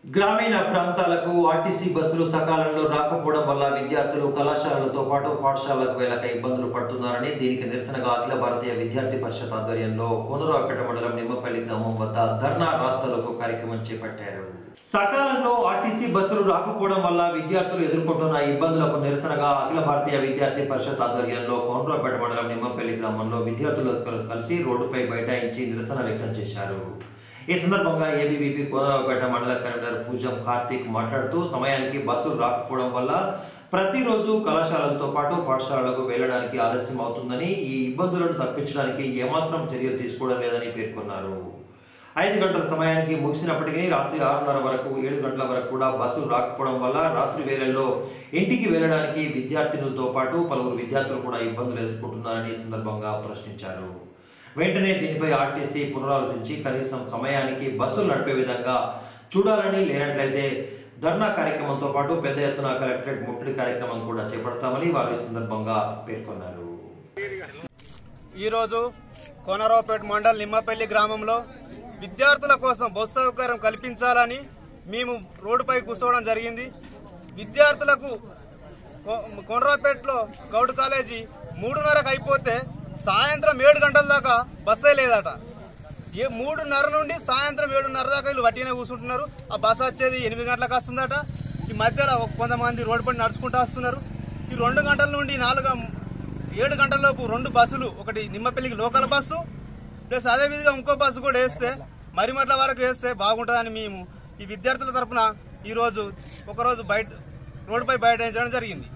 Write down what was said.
గ్రామీణ ప్రాంతాలకు ఆర్టీసీ బస్సులు సకాలంలో రాకపోవడం వల్ల విద్యార్థులు కళాశాలలతో పాటు పాఠశాలలకు వెళ్ళక ఇబ్బందులు పడుతున్నారని దీనికి నిరసనగా అఖిల భారతీయ విద్యార్థి పరిషత్ ఆధ్వర్యంలో కోనరావుపేట మండలం నిమ్మపల్లి గ్రామం వద్ద ధర్నా రాస్తారోకో కార్యక్రమం చేపట్టారు సకాలంలో ఆర్టీసీ బస్సులు రాకపోవడం వల్ల విద్యార్థులు ఎదుర్కొంటున్న ఇబ్బందులకు నిరసనగా అఖిల భారతీయ విద్యార్థి పరిషత్ ఆధ్వర్యంలో కోనరావుపేట మండలం నిమ్మపల్లి గ్రామంలో విద్యార్థులతో కలిసి రోడ్డుపై బైఠాయించి నిరసన వ్యక్తం చేశారు ఈ సందర్భంగా ఏబీవీపీ కోనరావుపేట మండల కన్వీనర్ పూజం కార్తీక్ మాట్లాడుతూ సమయానికి బస్సులు రాకపోవడం వల్ల ప్రతిరోజు కళాశాలలతో పాటు పాఠశాలలకు వెళ్ళడానికి ఆలస్యం అవుతుందని ఈ ఇబ్బందులను తప్పించడానికి ఏమాత్రం చర్యలు తీసుకోవడం లేదని పేర్కొన్నారు ఐదు గంటల సమయానికి ముగిసినప్పటికీ రాత్రి ఆరున్నర వరకు ఏడు గంటల వరకు కూడా బస్సులు రాకపోవడం వల్ల రాత్రి వేళల్లో ఇంటికి వెళ్ళడానికి విద్యార్థినులతో పాటు పలువురు విద్యార్థులు కూడా ఇబ్బందులు ఎదుర్కొంటున్నారని ఈ సందర్భంగా ప్రశ్నించారు వెంటనే దీనిపై ఆర్టీసీ పునరాలోచించి కనీసం సమయానికి బస్సులు నడిపే విధంగా చూడాలని లేనట్లయితే ధర్నా కార్యక్రమంతో పాటు పెద్ద ఎత్తున కలెక్టరేట్ ముట్టడి కార్యక్రమం కూడా చేపడతామని వారు ఈ సందర్భంగా పేర్కొన్నారు ఈరోజు కోనరావుపేట మండల్ నిమ్మపల్లి గ్రామంలో విద్యార్థుల కోసం బస్సు సౌకర్యం కల్పించాలని మేము రోడ్డుపై కూర్చోవడం జరిగింది విద్యార్థులకు కొ- కోనరావుపేటలో గౌడ్ కాలేజీ మూడున్నరకు అయిపోతే సాయంత్రం ఏడు గంటల దాకా బస్సే లేదట ఏ మూడున్నర నుండి సాయంత్రం ఏడున్నర దాకా వీళ్ళు వట్టినే కూర్చుంటున్నారు ఆ బస్సు వచ్చేది ఎనిమిది గంటలకు వస్తుందట ఈ మధ్యలో కొంతమంది రోడ్డు పడి నడుచుకుంటూ వస్తున్నారు ఈ రెండు గంటల నుండి నాలుగు ఏడు గంటల లోపు రెండు బస్సులు ఒకటి నిమ్మపల్లికి లోకల్ బస్సు ప్లస్ అదే విధంగా ఇంకో బస్సు కూడా వేస్తే మరిమట్ల వరకు వేస్తే బాగుంటుందని మేము ఈ విద్యార్థుల తరపున ఈరోజు ఒకరోజు బయట రోడ్డుపై బయట జరిగింది